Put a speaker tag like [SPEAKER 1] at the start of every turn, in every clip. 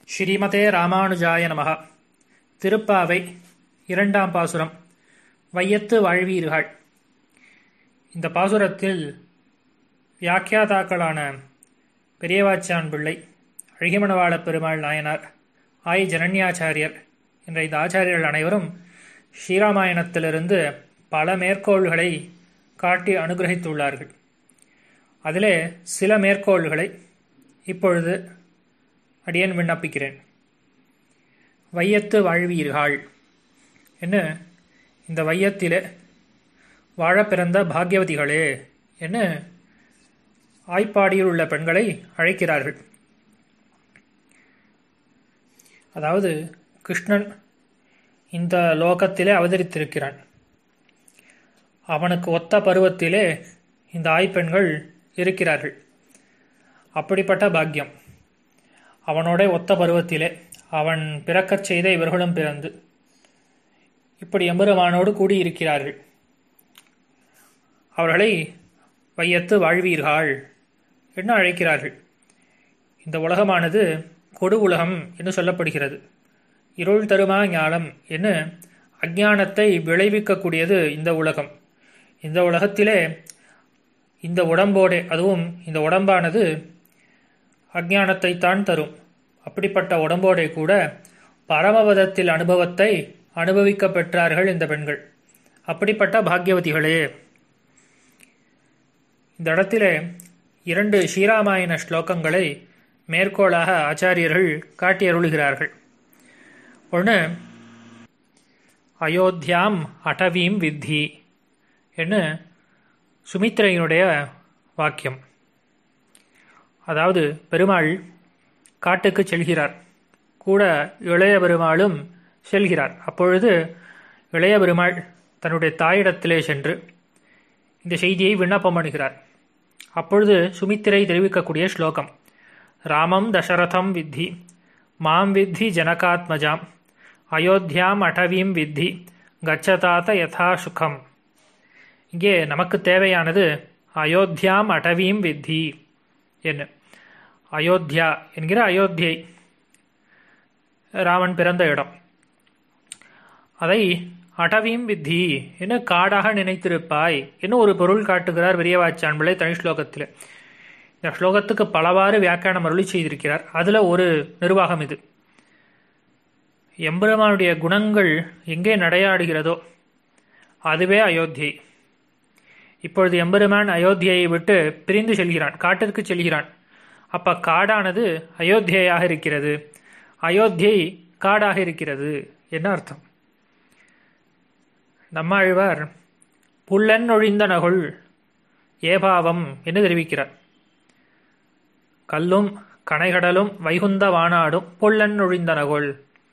[SPEAKER 1] ஸ்ரீமதே ராமானுஜாய நமகா திருப்பாவை இரண்டாம் பாசுரம் வையத்து வாழ்வீர்கள் இந்த பாசுரத்தில் வியாக்கியாதாக்களான பெரியவாச்சான் பிள்ளை அழகிமணவாள பெருமாள் நாயனார் ஆய் ஜனன்யாச்சாரியர் என்ற இந்த ஆச்சாரியர்கள் அனைவரும் ஸ்ரீராமாயணத்திலிருந்து பல மேற்கோள்களை காட்டி அனுகிரகித்துள்ளார்கள் அதிலே சில மேற்கோள்களை இப்பொழுது அடியேன் விண்ணப்பிக்கிறேன் வையத்து வாழ்வீர்கள் என்ன இந்த வையத்திலே வாழ பிறந்த பாக்யவதிகளே என்ன ஆய்ப்பாடியில் உள்ள பெண்களை அழைக்கிறார்கள் அதாவது கிருஷ்ணன் இந்த லோகத்திலே அவதரித்திருக்கிறான் அவனுக்கு ஒத்த பருவத்திலே இந்த ஆய்ப்பெண்கள் இருக்கிறார்கள் அப்படிப்பட்ட பாக்கியம் அவனோட ஒத்த பருவத்திலே அவன் பிறக்கச் செய்த இவர்களும் பிறந்து இப்படி எம்பெருமானோடு கூடியிருக்கிறார்கள் அவர்களை வையத்து வாழ்வீர்கள் என்று அழைக்கிறார்கள் இந்த உலகமானது கொடு உலகம் என்று சொல்லப்படுகிறது இருள் தருமா ஞானம் என்று அஜானத்தை விளைவிக்கக்கூடியது இந்த உலகம் இந்த உலகத்திலே இந்த உடம்போடே அதுவும் இந்த உடம்பானது அஜானத்தை தான் தரும் அப்படிப்பட்ட உடம்போடே கூட பரமபதத்தில் அனுபவத்தை அனுபவிக்க பெற்றார்கள் இந்த பெண்கள் அப்படிப்பட்ட பாக்யவதிகளே இந்த இடத்திலே இரண்டு ஸ்ரீராமாயண ஸ்லோகங்களை மேற்கோளாக ஆச்சாரியர்கள் காட்டியருளுகிறார்கள் ஒன்று அயோத்தியாம் அடவீம் வித்தி என்று சுமித்ரையினுடைய வாக்கியம் அதாவது பெருமாள் காட்டுக்கு செல்கிறார் கூட இளைய பெருமாளும் செல்கிறார் அப்பொழுது இளைய பெருமாள் தன்னுடைய தாயிடத்திலே சென்று இந்த செய்தியை விண்ணப்பம் பண்ணுகிறார் அப்பொழுது சுமித்திரை தெரிவிக்கக்கூடிய ஸ்லோகம் ராமம் தசரதம் வித்தி மாம் வித்தி ஜனகாத்மஜாம் அயோத்தியாம் அடவீம் வித்தி கச்சதாத யதா சுகம் இங்கே நமக்கு தேவையானது அயோத்தியாம் அடவீம் வித்தி என்ன அயோத்தியா என்கிற அயோத்தியை ராமன் பிறந்த இடம் அதை அடவீம் வித்தி என்ன காடாக நினைத்திருப்பாய் என்ன ஒரு பொருள் காட்டுகிறார் விரியவாச்சான் பிள்ளை தனி ஸ்லோகத்தில் இந்த ஸ்லோகத்துக்கு பலவாறு வியாக்கியானம் அருளி செய்திருக்கிறார் அதில் ஒரு நிர்வாகம் இது எம்பெருமானுடைய குணங்கள் எங்கே நடையாடுகிறதோ அதுவே அயோத்தியை இப்பொழுது எம்பெருமான் அயோத்தியை விட்டு பிரிந்து செல்கிறான் காட்டிற்கு செல்கிறான் அப்ப காடானது அயோத்தியாக இருக்கிறது அயோத்தியை காடாக இருக்கிறது என்ன அர்த்தம் நம்மாழ்வார் புல்லன் ஒழிந்த நகுள் ஏபாவம் என்று தெரிவிக்கிறார் கல்லும் கனைகடலும் வைகுந்த வானாடும் புல்லன் ஒழிந்த நகுள்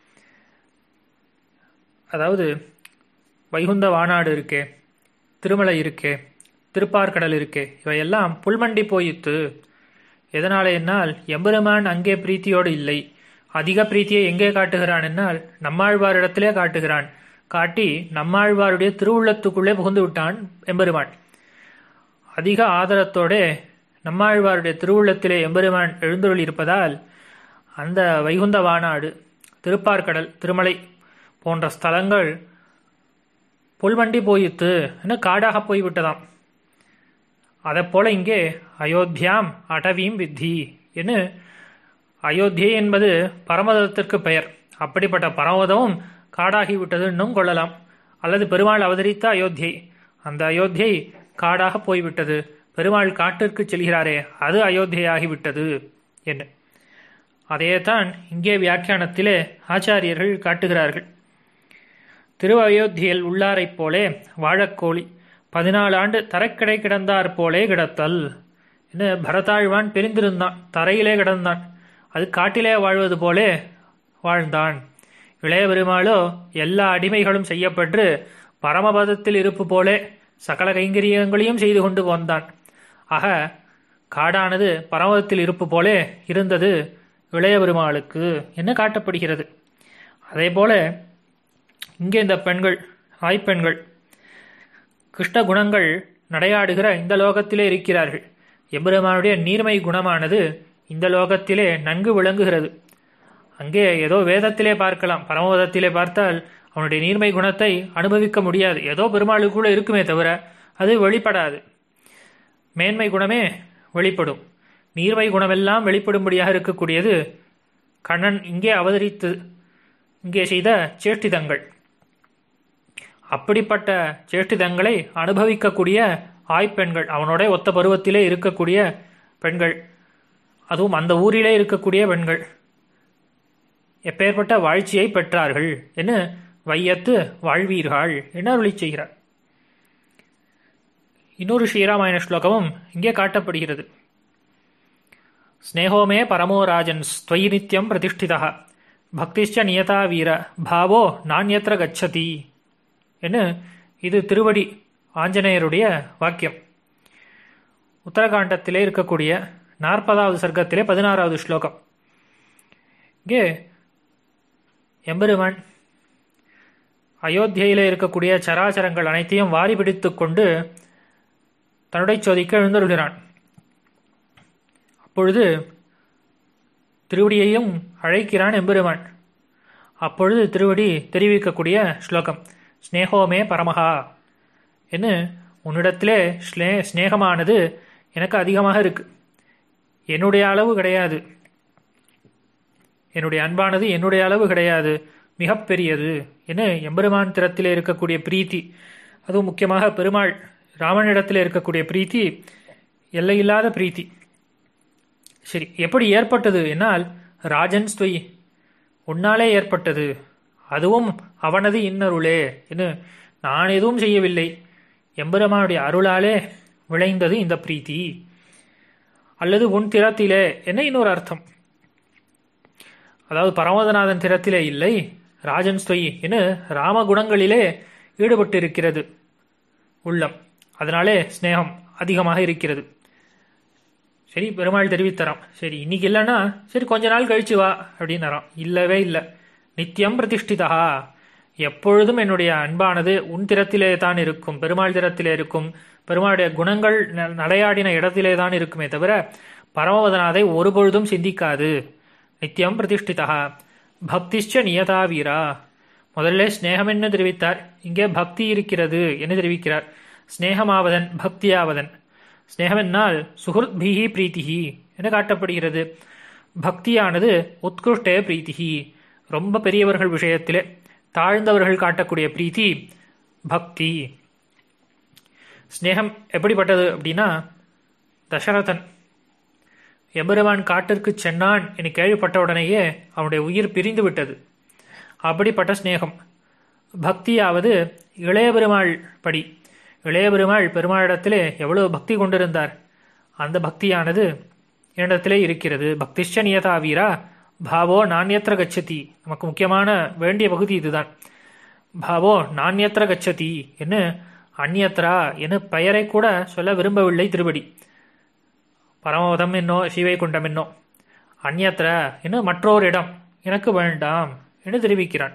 [SPEAKER 1] அதாவது வைகுந்த வானாடு இருக்கே திருமலை இருக்கே திருப்பார்கடல் இருக்கே இவையெல்லாம் புல்மண்டி போயித்து எதனால என்னால் எம்பெருமான் அங்கே பிரீத்தியோடு இல்லை அதிக பிரீத்தியை எங்கே காட்டுகிறான் என்னால் நம்மாழ்வாரிடத்திலே காட்டுகிறான் காட்டி நம்மாழ்வாருடைய திருவுள்ளத்துக்குள்ளே புகுந்து விட்டான் எம்பெருமான் அதிக ஆதரத்தோட நம்மாழ்வாருடைய திருவுள்ளத்திலே எம்பெருமான் எழுந்தொருள் இருப்பதால் அந்த வைகுந்த வானாடு திருப்பார்கடல் திருமலை போன்ற ஸ்தலங்கள் புல்வண்டி போயித்து என்ன காடாக போய்விட்டதாம் அதை போல இங்கே அயோத்தியாம் அடவீம் வித்தி என்று அயோத்தியை என்பது பரமதத்திற்கு பெயர் அப்படிப்பட்ட பரமதமும் காடாகிவிட்டதுன்னும் கொள்ளலாம் அல்லது பெருமாள் அவதரித்த அயோத்தியை அந்த அயோத்தியை காடாக போய்விட்டது பெருமாள் காட்டிற்கு செல்கிறாரே அது அயோத்தியாகிவிட்டது என்று அதையேதான் இங்கே வியாக்கியானத்திலே ஆச்சாரியர்கள் காட்டுகிறார்கள் திரு அயோத்தியில் உள்ளாரைப் போலே வாழக்கோழி பதினாலு ஆண்டு தரைக்கடை கிடந்தார் போலே கிடத்தல் என்று பரதாழ்வான் பிரிந்திருந்தான் தரையிலே கிடந்தான் அது காட்டிலே வாழ்வது போலே வாழ்ந்தான் இளைய பெருமாளோ எல்லா அடிமைகளும் செய்யப்பட்டு பரமபதத்தில் இருப்பு போலே சகல கைங்கரியங்களையும் செய்து கொண்டு வந்தான் ஆக காடானது பரமபதத்தில் இருப்பு போலே இருந்தது இளைய பெருமாளுக்கு என்ன காட்டப்படுகிறது அதே போல இங்கே இந்த பெண்கள் ஆய்ப்பெண்கள் கிருஷ்ண குணங்கள் நடையாடுகிற இந்த லோகத்திலே இருக்கிறார்கள் எம்பெருமானுடைய நீர்மை குணமானது இந்த லோகத்திலே நன்கு விளங்குகிறது அங்கே ஏதோ வேதத்திலே பார்க்கலாம் பரமபதத்திலே பார்த்தால் அவனுடைய நீர்மை குணத்தை அனுபவிக்க முடியாது ஏதோ பெருமாளுக்குள்ள இருக்குமே தவிர அது வெளிப்படாது மேன்மை குணமே வெளிப்படும் நீர்மை குணமெல்லாம் வெளிப்படும்படியாக இருக்கக்கூடியது கண்ணன் இங்கே அவதரித்து இங்கே செய்த சேஷ்டிதங்கள் அப்படிப்பட்ட சேஷ்டிதங்களை அனுபவிக்கக்கூடிய ஆய்ப்பெண்கள் அவனோட ஒத்த பருவத்திலே இருக்கக்கூடிய பெண்கள் அதுவும் அந்த ஊரிலே இருக்கக்கூடிய பெண்கள் எப்பேற்பட்ட வாழ்ச்சியை பெற்றார்கள் என்ன வையத்து வாழ்வீர்கள் என்ன அருளி செய்கிறார் இன்னொரு ஸ்ரீராமாயண ஸ்லோகமும் இங்கே காட்டப்படுகிறது ஸ்னேகோமே பரமோ ராஜன் ஸ்வயி நித்தியம் பிரதிஷ்டிதா பக்திஷ்ட நியதா வீர பாவோ நானியத்திர கச்சதி என்ன இது திருவடி ஆஞ்சநேயருடைய வாக்கியம் உத்தரகாண்டத்திலே இருக்கக்கூடிய நாற்பதாவது சர்க்கத்திலே பதினாறாவது ஸ்லோகம் இங்கே எம்பெருமான் அயோத்தியிலே இருக்கக்கூடிய சராச்சரங்கள் அனைத்தையும் வாரி பிடித்து கொண்டு தன்னுடைய சோதிக்க எழுந்தருகிறான் அப்பொழுது திருவடியையும் அழைக்கிறான் எம்பெருமான் அப்பொழுது திருவடி தெரிவிக்கக்கூடிய ஸ்லோகம் ஸ்னேகோமே பரமஹா என்று உன்னிடத்திலே ஸ்னே ஸ்னேகமானது எனக்கு அதிகமாக இருக்கு என்னுடைய அளவு கிடையாது என்னுடைய அன்பானது என்னுடைய அளவு கிடையாது மிகப்பெரியது என எம்பெருமான் திறத்திலே இருக்கக்கூடிய பிரீத்தி அதுவும் முக்கியமாக பெருமாள் ராமனிடத்தில் இருக்கக்கூடிய பிரீத்தி எல்லையில்லாத பிரீத்தி சரி எப்படி ஏற்பட்டது என்னால் ராஜன் ஸ்துய் உன்னாலே ஏற்பட்டது அதுவும் அவனது இன்னருளே என்று நான் எதுவும் செய்யவில்லை எம்பெருமானுடைய அருளாலே விளைந்தது இந்த பிரீத்தி அல்லது உன் திறத்திலே என்ன இன்னொரு அர்த்தம் அதாவது பரமதநாதன் திறத்திலே இல்லை ராஜன் ஸ்துய் என ராமகுணங்களிலே ஈடுபட்டிருக்கிறது உள்ளம் அதனாலே ஸ்னேகம் அதிகமாக இருக்கிறது சரி பெருமாள் தெரிவித்தரான் சரி இன்னைக்கு இல்லைன்னா சரி கொஞ்ச நாள் கழிச்சு வா அப்படின்னாராம் இல்லவே இல்லை நித்தியம் பிரதிஷ்டிதா எப்பொழுதும் என்னுடைய அன்பானது உன் திறத்திலே தான் இருக்கும் பெருமாள் திறத்திலே இருக்கும் பெருமாளுடைய குணங்கள் நடையாடின இடத்திலே தான் இருக்குமே தவிர பரமவதனாதை ஒருபொழுதும் சிந்திக்காது நித்தியம் பிரதிஷ்டிதா பக்திஷ்ட நியதா வீரா முதல்ல ஸ்னேகம் என்ன தெரிவித்தார் இங்கே பக்தி இருக்கிறது என்று தெரிவிக்கிறார் ஸ்னேகமாவதன் பக்தியாவதன் ஸ்னேகம் என்னால் சுஹൃத் பீஹி பிரீத்திஹி என காட்டப்படுகிறது பக்தியானது உத்கிருஷ்டே பிரீத்திஹி ரொம்ப பெரியவர்கள் விஷயத்திலே தாழ்ந்தவர்கள் காட்டக்கூடிய பிரீத்தி பக்தி ஸ்னேகம் எப்படிப்பட்டது அப்படின்னா தசரதன் எம்பெருமான் காட்டிற்கு சென்னான் என கேள்விப்பட்ட உடனேயே அவனுடைய உயிர் பிரிந்து விட்டது அப்படிப்பட்ட ஸ்னேகம் பக்தியாவது இளைய பெருமாள் படி இளைய பெருமாள் பெருமாளிடத்திலே எவ்வளவு பக்தி கொண்டிருந்தார் அந்த பக்தியானது என்னிடத்திலே இருக்கிறது பக்திஷ்ட நியதா வீரா பாவோ நானியத்திர கச்சதி நமக்கு முக்கியமான வேண்டிய பகுதி இதுதான் பாவோ நானியத்திர கச்சதி என்ன அந்நியத்ரா என பெயரை கூட சொல்ல விரும்பவில்லை திருவடி பரமபதம் என்னோ ஸ்ரீவைகுண்டம் என்னோ அந்நியத்திர என மற்றோர் இடம் எனக்கு வேண்டாம் என்று தெரிவிக்கிறான்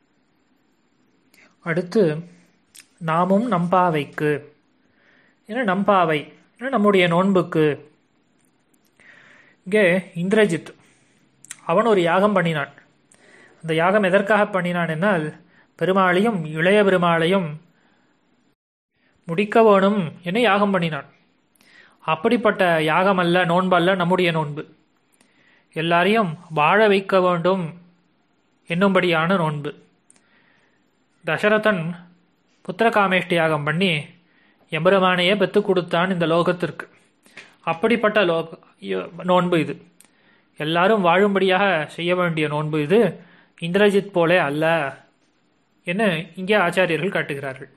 [SPEAKER 1] அடுத்து நாமும் நம்பாவைக்கு என நம்பாவை என நம்முடைய நோன்புக்கு இங்கே இந்திரஜித் அவன் ஒரு யாகம் பண்ணினான் அந்த யாகம் எதற்காக பண்ணினான் என்னால் பெருமாளையும் இளைய பெருமாளையும் முடிக்க வேணும் என யாகம் பண்ணினான் அப்படிப்பட்ட யாகம் அல்ல நோன்பு அல்ல நம்முடைய நோன்பு எல்லாரையும் வாழ வைக்க வேண்டும் என்னும்படியான நோன்பு தசரதன் புத்திரகாமேஷ்டி யாகம் பண்ணி எம்பெருமானையே பெற்றுக் கொடுத்தான் இந்த லோகத்திற்கு அப்படிப்பட்ட லோக நோன்பு இது எல்லாரும் வாழும்படியாக செய்ய வேண்டிய நோன்பு இது இந்திரஜித் போலே அல்ல என இங்கே ஆச்சாரியர்கள் காட்டுகிறார்கள்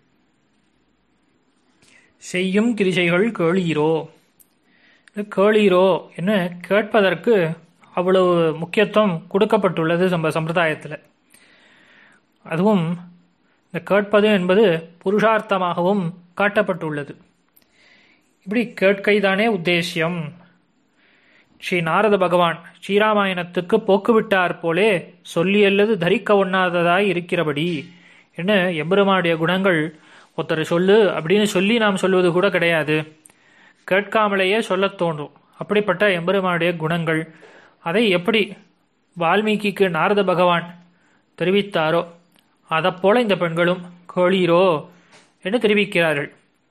[SPEAKER 1] செய்யும் கிரிசைகள் கேளீரோ கேளீரோ என்ன கேட்பதற்கு அவ்வளவு முக்கியத்துவம் கொடுக்கப்பட்டுள்ளது நம்ம சம்பிரதாயத்தில் அதுவும் இந்த கேட்பது என்பது புருஷார்த்தமாகவும் காட்டப்பட்டுள்ளது இப்படி கேட்கைதானே உத்தேசியம் ஸ்ரீ நாரத பகவான் ஸ்ரீராமாயணத்துக்கு போக்குவிட்டார் போலே சொல்லியல்லது தரிக்க ஒண்ணாததாய் இருக்கிறபடி என்ன எம்பெருமானுடைய குணங்கள் ஒருத்தர் சொல்லு அப்படின்னு சொல்லி நாம் சொல்வது கூட கிடையாது கேட்காமலேயே சொல்லத் தோன்றும் அப்படிப்பட்ட எம்பெருமானுடைய குணங்கள் அதை எப்படி வால்மீகிக்கு நாரத பகவான் தெரிவித்தாரோ அதைப்போல இந்த பெண்களும் கோளீரோ என்று தெரிவிக்கிறார்கள்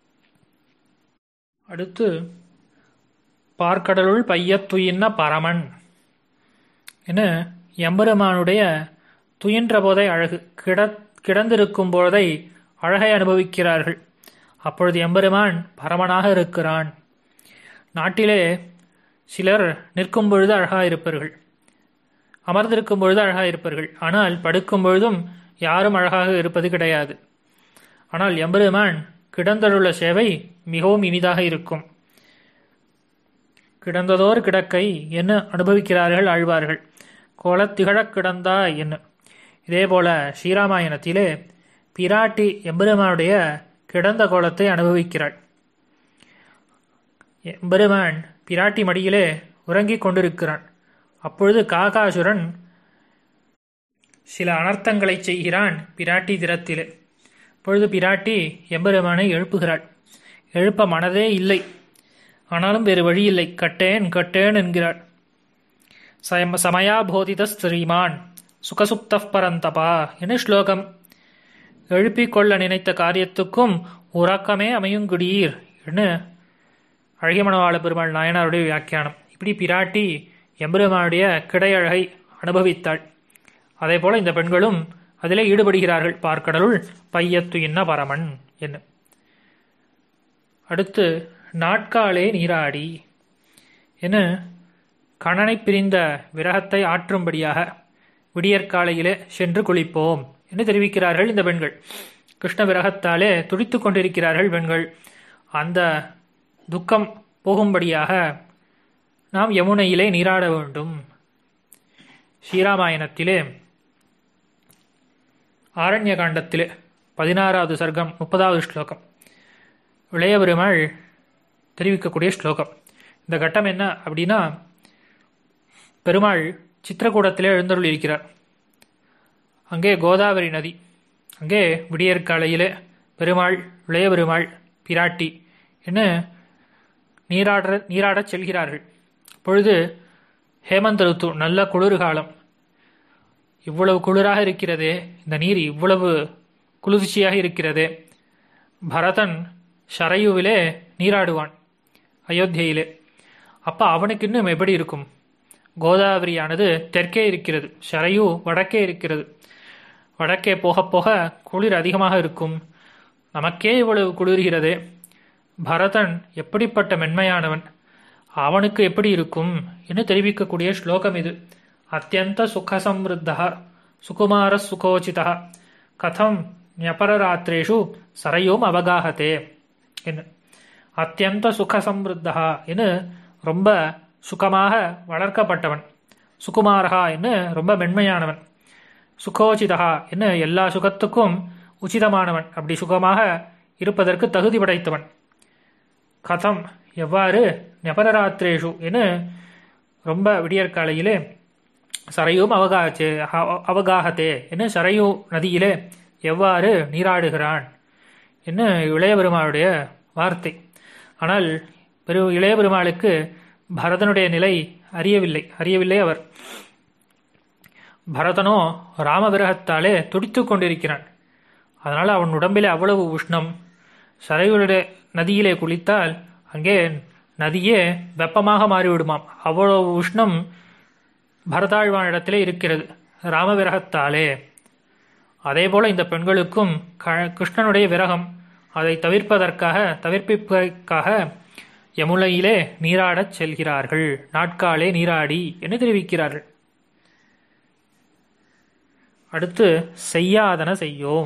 [SPEAKER 1] அடுத்து பார்க்கடலுள் பையத் துயின்ன பரமன் என எம்பெருமானுடைய துயின்ற போதை அழகு கிட கிடந்திருக்கும் போதை அழகை அனுபவிக்கிறார்கள் அப்பொழுது எம்பெருமான் பரமனாக இருக்கிறான் நாட்டிலே சிலர் நிற்கும் பொழுது அழகாக இருப்பார்கள் அமர்ந்திருக்கும் பொழுது அழகாக இருப்பார்கள் ஆனால் படுக்கும் பொழுதும் யாரும் அழகாக இருப்பது கிடையாது ஆனால் எம்பெருமான் கிடந்தழுள்ள சேவை மிகவும் இனிதாக இருக்கும் கிடந்ததோர் கிடக்கை என்ன அனுபவிக்கிறார்கள் ஆழ்வார்கள் கோலத்திகழக் கிடந்தா என்ன இதேபோல ஸ்ரீராமாயணத்திலே பிராட்டி எம்பெருமானுடைய கிடந்த கோலத்தை அனுபவிக்கிறாள் எம்பெருமான் பிராட்டி மடியிலே உறங்கிக் கொண்டிருக்கிறான் அப்பொழுது காகாசுரன் சில அனர்த்தங்களை செய்கிறான் பிராட்டி திறத்திலே அப்பொழுது பிராட்டி எம்பெருமானை எழுப்புகிறாள் எழுப்ப மனதே இல்லை ஆனாலும் வேறு வழி இல்லை கட்டேன் கட்டேன் என்கிறாள் சம சமயா போதித ஸ்ரீமான் சுகசுப்த பரந்தபா என ஸ்லோகம் எழுப்பிக் கொள்ள நினைத்த காரியத்துக்கும் உறக்கமே அமையுங்குடீர் என்று அழகியமனவாள பெருமாள் நாயனாருடைய வியாக்கியானம் இப்படி பிராட்டி எம்பெருமானுடைய கிடையழகை அனுபவித்தாள் அதே போல இந்த பெண்களும் அதிலே ஈடுபடுகிறார்கள் பார்க்கடலுள் பையத்து என்ன பரமன் என்ன அடுத்து நாட்காலே நீராடி என கணனை பிரிந்த விரகத்தை ஆற்றும்படியாக விடியற்காலையிலே சென்று குளிப்போம் என்று தெரிவிக்கிறார்கள் இந்த பெண்கள் கிருஷ்ண விரகத்தாலே துடித்து கொண்டிருக்கிறார்கள் பெண்கள் அந்த துக்கம் போகும்படியாக நாம் யமுனையிலே நீராட வேண்டும் ஸ்ரீராமாயணத்திலே ஆரண்ய காண்டத்திலே பதினாறாவது சர்க்கம் முப்பதாவது ஸ்லோகம் இளைய பெருமாள் தெரிவிக்கக்கூடிய ஸ்லோகம் இந்த கட்டம் என்ன அப்படின்னா பெருமாள் சித்திரக்கூடத்திலே எழுந்தருள் இருக்கிறார் அங்கே கோதாவரி நதி அங்கே விடியற்காலையிலே பெருமாள் இளைய பெருமாள் பிராட்டி என்ன நீராட நீராடச் செல்கிறார்கள் பொழுது ஹேமந்த ருத்து நல்ல குளிர் காலம் இவ்வளவு குளிராக இருக்கிறதே இந்த நீர் இவ்வளவு குளிர்ச்சியாக இருக்கிறதே பரதன் ஷரையுவிலே நீராடுவான் அயோத்தியிலே அப்போ அவனுக்கு இன்னும் எப்படி இருக்கும் கோதாவரியானது தெற்கே இருக்கிறது ஷரையு வடக்கே இருக்கிறது வடக்கே போக போக குளிர் அதிகமாக இருக்கும் நமக்கே இவ்வளவு குளிர்கிறதே பரதன் எப்படிப்பட்ட மென்மையானவன் அவனுக்கு எப்படி இருக்கும் என்று தெரிவிக்கக்கூடிய ஸ்லோகம் இது அத்தியந்த சுகசம்ருத்தா சுகுமார சுகோச்சிதா கதம் ஞபரராத்திரேஷு சரையும் அவகாகத்தே என்ன அத்தியந்த சுகசம்ருத்தா என்று ரொம்ப சுகமாக வளர்க்கப்பட்டவன் சுகுமாரகா என்று ரொம்ப மென்மையானவன் சுகோச்சிதா என்று எல்லா சுகத்துக்கும் உச்சிதமானவன் அப்படி சுகமாக இருப்பதற்கு தகுதி படைத்தவன் கதம் எவ்வாறு நெபரராத்திரேஷு என ரொம்ப விடியற்காலையிலே சரையும் அவகாச்சே அவகாகத்தே என்ன சரையு நதியிலே எவ்வாறு நீராடுகிறான் என்ன இளைய பெருமாளுடைய வார்த்தை ஆனால் பெரு இளைய பெருமாளுக்கு பரதனுடைய நிலை அறியவில்லை அறியவில்லை அவர் பரதனோ ராமவிரகத்தாலே துடித்து கொண்டிருக்கிறான் அதனால் அவன் உடம்பிலே அவ்வளவு உஷ்ணம் சரையுடைய நதியிலே குளித்தால் அங்கே நதியே வெப்பமாக மாறிவிடுமாம் அவ்வளவு உஷ்ணம் பரதாழ்வானிடத்திலே இருக்கிறது ராமவிரகத்தாலே அதேபோல இந்த பெண்களுக்கும் கிருஷ்ணனுடைய விரகம் அதை தவிர்ப்பதற்காக தவிர்ப்பிப்பதற்காக யமுனையிலே நீராடச் செல்கிறார்கள் நாட்காலே நீராடி என்று தெரிவிக்கிறார்கள் அடுத்து செய்யாதன செய்யோம்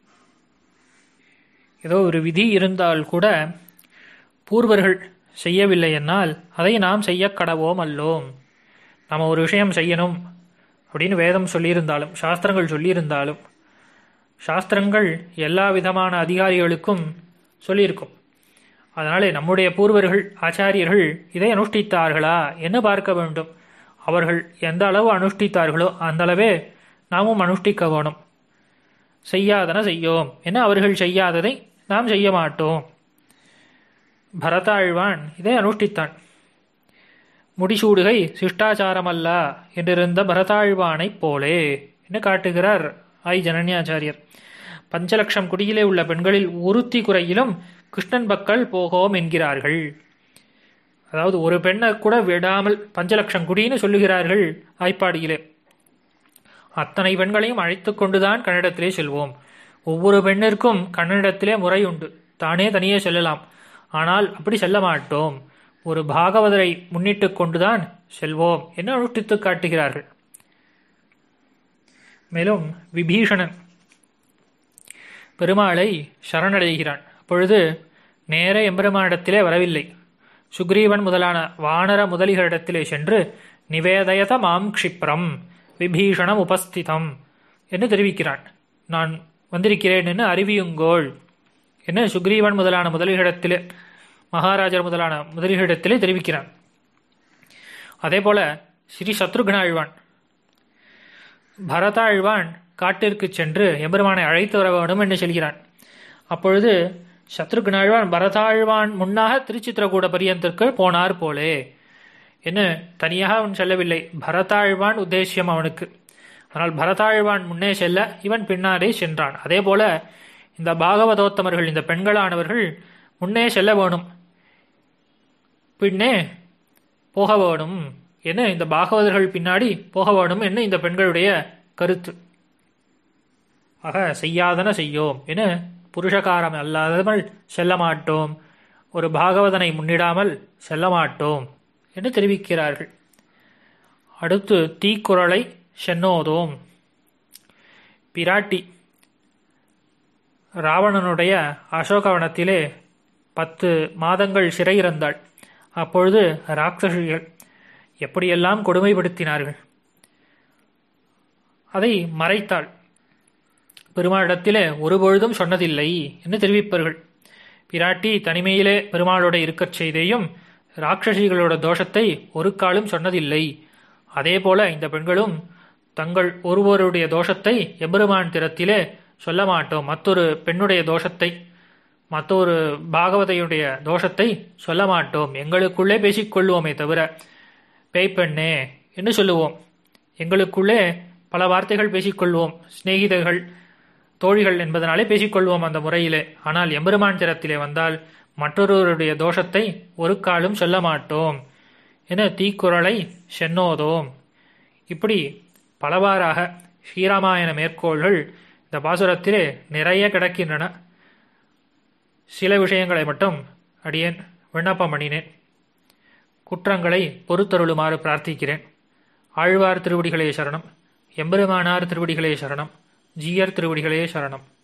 [SPEAKER 1] ஏதோ ஒரு விதி இருந்தால் கூட பூர்வர்கள் செய்யவில்லை என்னால் அதை நாம் செய்ய கடவோம் அல்லோம் நாம் ஒரு விஷயம் செய்யணும் அப்படின்னு வேதம் சொல்லியிருந்தாலும் சாஸ்திரங்கள் சொல்லியிருந்தாலும் சாஸ்திரங்கள் எல்லா விதமான அதிகாரிகளுக்கும் சொல்லியிருக்கும் அதனாலே நம்முடைய பூர்வர்கள் ஆச்சாரியர்கள் இதை அனுஷ்டித்தார்களா என்ன பார்க்க வேண்டும் அவர்கள் எந்த அளவு அனுஷ்டித்தார்களோ அந்த அளவே நாமும் அனுஷ்டிக்க வேணும் செய்யாதன செய்யோம் என அவர்கள் செய்யாததை நாம் செய்ய மாட்டோம் பரதாழ்வான் இதை அனுஷ்டித்தான் முடிசூடுகை சிஷ்டாச்சாரமல்ல என்றிருந்த பரதாழ்வானைப் போலே என்று காட்டுகிறார் ஐ ஜனன்யாச்சாரியர் பஞ்சலட்சம் குடியிலே உள்ள பெண்களில் ஒருத்தி குறையிலும் கிருஷ்ணன் பக்கல் போகோம் என்கிறார்கள் அதாவது ஒரு பெண்ணை கூட விடாமல் பஞ்சலட்சம் குடின்னு சொல்லுகிறார்கள் ஆய்ப்பாடியிலே அத்தனை பெண்களையும் அழைத்து கொண்டுதான் கன்னடத்திலே செல்வோம் ஒவ்வொரு பெண்ணிற்கும் கன்னடத்திலே முறை உண்டு தானே தனியே செல்லலாம் ஆனால் அப்படி செல்ல மாட்டோம் ஒரு பாகவதரை முன்னிட்டு கொண்டுதான் செல்வோம் என்று அனுஷ்டித்து காட்டுகிறார்கள் மேலும் விபீஷணன் பெருமாளை சரணடைகிறான் அப்பொழுது நேர எம்பெருமானிடத்திலே வரவில்லை சுக்ரீவன் முதலான வானர முதலிகளிடத்திலே சென்று நிவேதயத மாம் க்ஷிப்ரம் விபீஷணம் உபஸ்திதம் என்று தெரிவிக்கிறான் நான் வந்திருக்கிறேன் என்று அறிவியுங்கோள் என்று சுக்ரீவன் முதலான முதலிகளிடத்திலே மகாராஜர் முதலான முதலிகளிடத்திலே தெரிவிக்கிறான் அதே போல ஸ்ரீ சத்ருக்னாழ்வான் பரதாழ்வான் காட்டிற்கு சென்று எம்பெருமானை அழைத்து வர வேண்டும் என்று சொல்கிறான் அப்பொழுது சத்ருக்னாழ்வான் பரதாழ்வான் முன்னாக திருச்சித்திரகூட பரியந்திற்கு போனார் போலே என்ன தனியாக அவன் செல்லவில்லை பரதாழ்வான் உத்தேசியம் அவனுக்கு ஆனால் பரதாழ்வான் முன்னே செல்ல இவன் பின்னாலே சென்றான் அதே போல இந்த பாகவதோத்தமர்கள் இந்த பெண்களானவர்கள் முன்னே செல்ல வேணும் பின்னே போக வேணும் என்ன இந்த பாகவதர்கள் பின்னாடி போக வேணும் என்ன இந்த பெண்களுடைய கருத்து ஆக செய்யாதன செய்யோம் என புருஷகாரம் அல்லாதவள் செல்ல மாட்டோம் ஒரு பாகவதனை முன்னிடாமல் செல்ல மாட்டோம் என்று தெரிவிக்கிறார்கள் அடுத்து தீக்குறளை சென்னோதோம் பிராட்டி ராவணனுடைய அசோகவனத்திலே பத்து மாதங்கள் சிறையிறந்தாள் அப்பொழுது ராட்சசிகள் எப்படியெல்லாம் கொடுமைப்படுத்தினார்கள் அதை மறைத்தாள் பெருமாளிடத்திலே ஒருபொழுதும் சொன்னதில்லை என்று தெரிவிப்பார்கள் பிராட்டி தனிமையிலே பெருமாளோட இருக்கச் செய்தேயும் ராட்சசிகளோட தோஷத்தை ஒரு காலும் சொன்னதில்லை அதே போல இந்த பெண்களும் தங்கள் ஒருவருடைய தோஷத்தை எம்பெருமான் திறத்திலே சொல்ல மாட்டோம் மற்றொரு பெண்ணுடைய தோஷத்தை மற்றொரு பாகவதையுடைய தோஷத்தை சொல்ல மாட்டோம் எங்களுக்குள்ளே பேசிக்கொள்வோமே தவிர பேய்ப்பெண்ணே என்று சொல்லுவோம் எங்களுக்குள்ளே பல வார்த்தைகள் பேசிக்கொள்வோம் சிநேகிதர்கள் தோழிகள் என்பதனாலே பேசிக்கொள்வோம் அந்த முறையிலே ஆனால் எம்பெருமான் திறத்திலே வந்தால் மற்றொருவருடைய தோஷத்தை ஒரு காலும் சொல்ல மாட்டோம் என தீக்குறளை சென்னோதோம் இப்படி பலவாறாக ஸ்ரீராமாயண மேற்கோள்கள் இந்த பாசுரத்திலே நிறைய கிடக்கின்றன சில விஷயங்களை மட்டும் அடியேன் விண்ணப்பம் பண்ணினேன் குற்றங்களை பொறுத்தருளுமாறு பிரார்த்திக்கிறேன் ஆழ்வார் திருவடிகளே சரணம் எம்பெருமானார் திருவடிகளே சரணம் ஜீயர் திருவடிகளே சரணம்